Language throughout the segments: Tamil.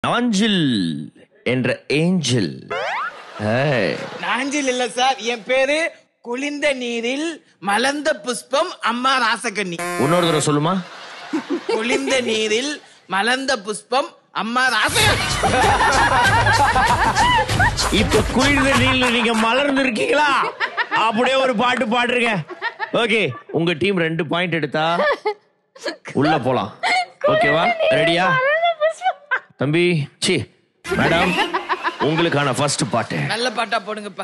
நாஞ்சில் என்ற ஏஞ்சல் ஏய், நாஞ்சில் இல்ல சார் என் பேரு குளிர்ந்த நீரில் மலர்ந்த புஷ்பம் அம்மா ராசகண்ணி இன்னொரு தடவை சொல்லுமா குளிர்ந்த நீரில் மலர்ந்த புஷ்பம் அம்மா ராசகண்ணி இப்ப குளிர்ந்த நீர்ல நீங்க மலர்ந்து இருக்கீங்களா அப்படியே ஒரு பாட்டு பாடுறீங்க ஓகே உங்க டீம் ரெண்டு பாயிண்ட் எடுத்தா உள்ள போலாம் ஓகேவா ரெடியா தம்பி சி மேடம் உங்களுக்கான ஃபர்ஸ்ட் பாட்டு நல்ல பாட்டா போடுங்கப்பா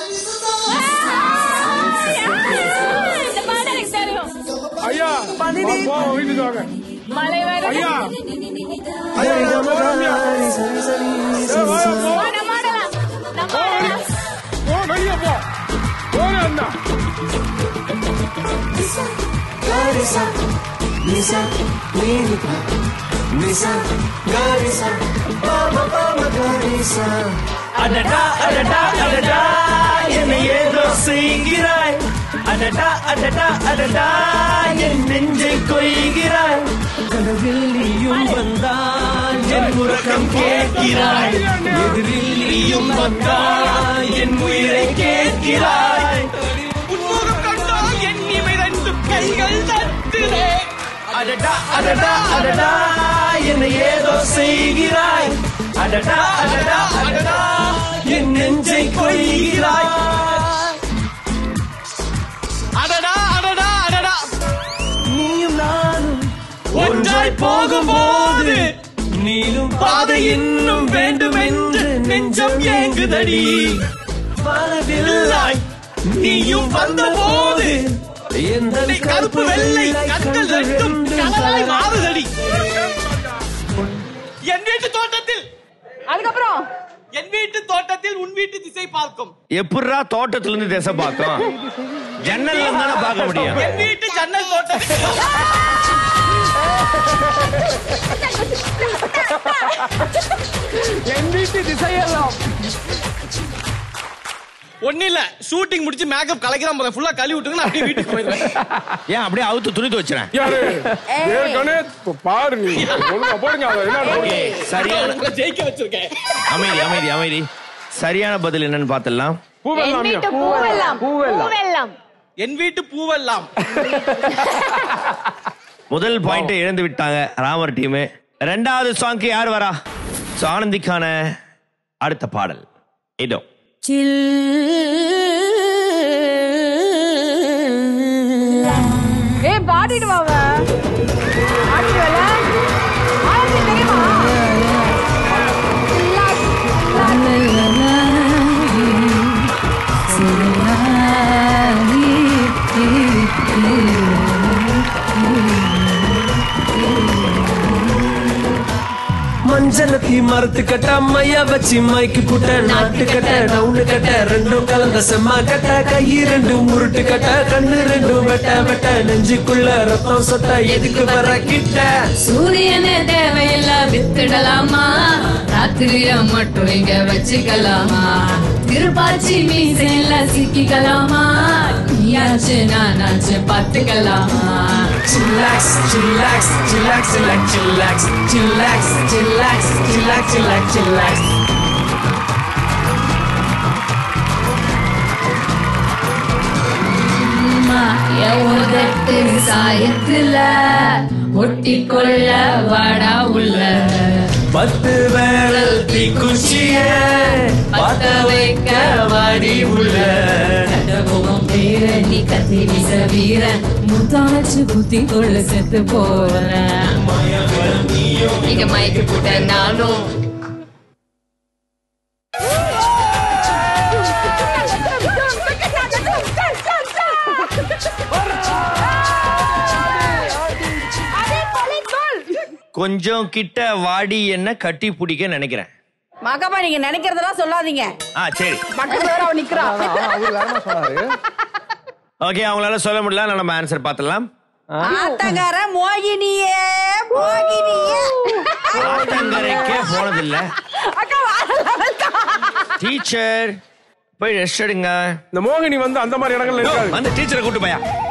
இந்த பாடம் எனக்கு தெரியும். ஐயா வா, போ, வீட்டுக்கு வாங்க மலை வரும். ஐயா ஐயா இங்க வந்து சாமியா. ஏய், வாயா, போ. வா, நம்ம ஆடலாம். நம்ம போ, வெளிய. ஆடலாம். போ வெளிய போ போங்க அண்ணா Garisa, Nisa, Nisa, Nisa, Garisa, Baba Baba Garisa. அடடா அடடா அடடா என்னை ஏதோ செய்கிறாய் அடடா அடடா அடடா என் நெஞ்சை கொய்கிறாய் கனவில் நீயும் வந்தால் என் உறக்கம் கேட்கிறாய் எதிரில் நீயும் வந்தால் என் உயிரை கேட்கிறாய் உன்முகம் கண்டால் என் இமை ரெண்டு கைகள் தட்டுதே அடடா அடடா அடடா என்னை ஏதோ செய்கிறாய் அடடா அடடா அடடா என் நெஞ்சை கொய்கிறாய் அடடா அடடா அடடா நீயும் நானும் ஒன்றாய் போகும்போது நீளும் பாதை இன்னும் வேண்டும் என்று நெஞ்சம் ஏங்குதடி வரவில்லை நீயும் வந்தபோது எந்த கருப்பு வெள்ளை கண்கள் ரெண்டும் கலராய் மாறுதடி என் வீட்டு தோட்டத்தில் அதுக்கப்புறம் என் வீட்டு தோட்டத்தில் உன் வீட்டு திசை பார்க்கும் எப்படிரா தோட்டத்துல இருந்து திசை பார்க்கும் ஜன்னல்ல இருந்து தானே பார்க்க முடியும் என் வீட்டு ஜன்னல் தோட்டத்தில் என் வீட்டு திசையெல்லாம் ஒண்ணு இல்ல ஷூட்டிங் முடிச்சு மேக்கப் கலைக்கிறான் போறேன் ஃபுல்லா கழுவி விட்டுங்க நான் அப்படியே வீட்டுக்கு போயிடுவேன் ஏன் அப்படியே அவுத்து துணி துவச்சுறேன் யாரு ஏற்கனவே இப்ப பாரு நீ ஒழுங்கா போடுங்க அதை என்ன ஓகே சரியான உங்களை ஜெயிக்க வச்சிருக்கேன் அமைதி அமைதி அமைதி சரியான பதில் என்னன்னு பார்த்தலாம் என் பூவெல்லாம் வீட்டு பூவெல்லாம் பூவெல்லாம் என் வீட்டு பூவெல்லாம் முதல் பாயிண்டை இழந்து விட்டாங்க ராமர் டீம் ரெண்டாவது சாங்க்கு யார் வரா So, ஆனந்திக்கான அடுத்த பாடல் இதோ ஏய் பாடிட்டு வாங்க ஆடிடுவல ஆனந்தி தெரியுமா மஞ்சளத்தி மரத்து கட்ட மைய வச்சு மைக்கு புட்ட நாட்டு கட்ட நவுனு கட்ட ரெண்டும் கலந்த செம்மா கட்ட கை ரெண்டும் உருட்டு கட்ட கண்ணு ரெண்டும் வெட்ட வெட்ட நெஞ்சுக்குள்ள ரத்தம் சொட்ட எதுக்கு வர கிட்ட சூரியனே தேவையில்ல வித்துடலாமா ராத்திரிய மட்டும் இங்க வச்சுக்கலாமா திருப்பாச்சி மீசையில சிக்கிக்கலாமா நீயாச்சு நானாச்சு பார்த்துக்கலாமா chillax chillax chillax chillax chillax chillax chillax chillax chillax chillax அம்மா, என் உதட்டு சாயத்துல ஒட்டிக்கொள்ள வாடா உள்ள பத்து வேளல் தீக்குச்சிய பத்த வைக்க வாடி உள்ள முகம் பேர நீ கத்தி வீச வீர முத்தாச்சு குத்தி கொள்ள செத்து போறேன் நீங்க மயக்கி போட்ட நானும் கொஞ்சம் கிட்ட வாடி என்ன கட்டி பிடிக்க நினைக்கிறேன் மகப்பா நீங்க நினைக்கிறதெல்லாம் சொல்லாதீங்க ஆ சரி பக்கத்துல வேற அவன் நிக்கிறான் அவரு வேறமா சொன்னாரு ஓகே அவங்களால சொல்ல முடியல நான் நம்ம ஆன்சர் பார்த்துடலாம் ஆத்தக்கார மோகினியே மோகினியே ஆத்தங்கரைக்கே போனதில்ல அக்கா டீச்சர் போய் ரெஸ்ட் எடுங்க இந்த மோகினி வந்து அந்த மாதிரி இடங்கள்ல இருக்காது வந்து டீச்சரை கூட்டு போயா